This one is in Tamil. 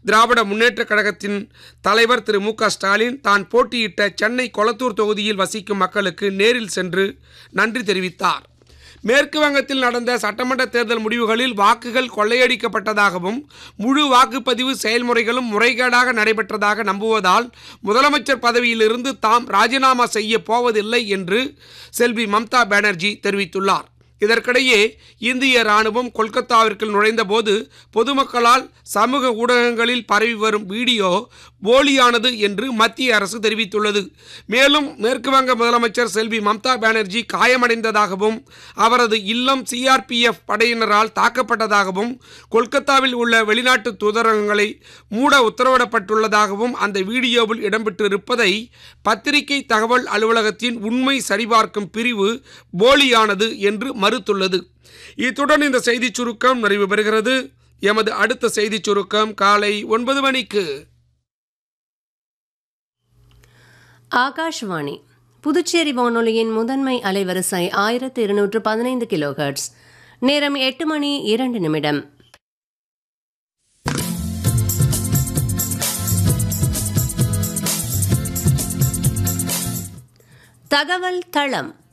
திராவிட முன்னேற்றக் கழகத்தின் தலைவர் திரு மு க ஸ்டாலின் தான் போட்டியிட்ட சென்னை கொளத்தூர் தொகுதியில் வசிக்கும் மக்களுக்கு நேரில் சென்று நன்றி தெரிவித்தார் மேற்கு வங்கத்தில் நடந்த சட்டமன்ற தேர்தல் முடிவுகளில் வாக்குகள் கொள்ளையடிக்கப்பட்டதாகவும் முழு வாக்குப்பதிவு செயல்முறைகளும் முறைகேடாக நடைபெற்றதாக நம்புவதால் முதலமைச்சர் பதவியிலிருந்து தாம் ராஜினாமா செய்ய போவதில்லை என்று செல்வி மம்தா பானர்ஜி தெரிவித்துள்ளார் இதற்கிடையே இந்திய ராணுவம் கொல்கத்தாவிற்குள் நுழைந்தபோது பொதுமக்களால் சமூக ஊடகங்களில் பரவி வரும் வீடியோ போலியானது என்று மத்திய அரசு தெரிவித்துள்ளது மேலும் மேற்கு வங்க முதலமைச்சர் செல்வி மம்தா பானர்ஜி காயமடைந்ததாகவும் அவரது இல்லம் சிஆர்பிஎஃப் படையினரால் தாக்கப்பட்டதாகவும் கொல்கத்தாவில் உள்ள வெளிநாட்டு தூதரகங்களை மூட உத்தரவிடப்பட்டுள்ளதாகவும் அந்த வீடியோவில் இடம்பெற்றிருப்பதை பத்திரிகை தகவல் அலுவலகத்தின் உண்மை சரிபார்க்கும் பிரிவு போலியானது என்று மறுத்துள்ளது இத்துடன் இந்த செய்திச் சுருக்கம் நிறைவு பெறுகிறது எமது அடுத்த செய்திச் சுருக்கம் காலை ஒன்பது மணிக்கு ஆகாஷ்வாணி புதுச்சேரி வானொலியின் முதன்மை அலைவரிசை ஆயிரத்து இருநூற்று பதினைந்து கிலோஹெர்ட்ஸ் நேரம் எட்டு மணி இரண்டு நிமிடம் தகவல் தளம்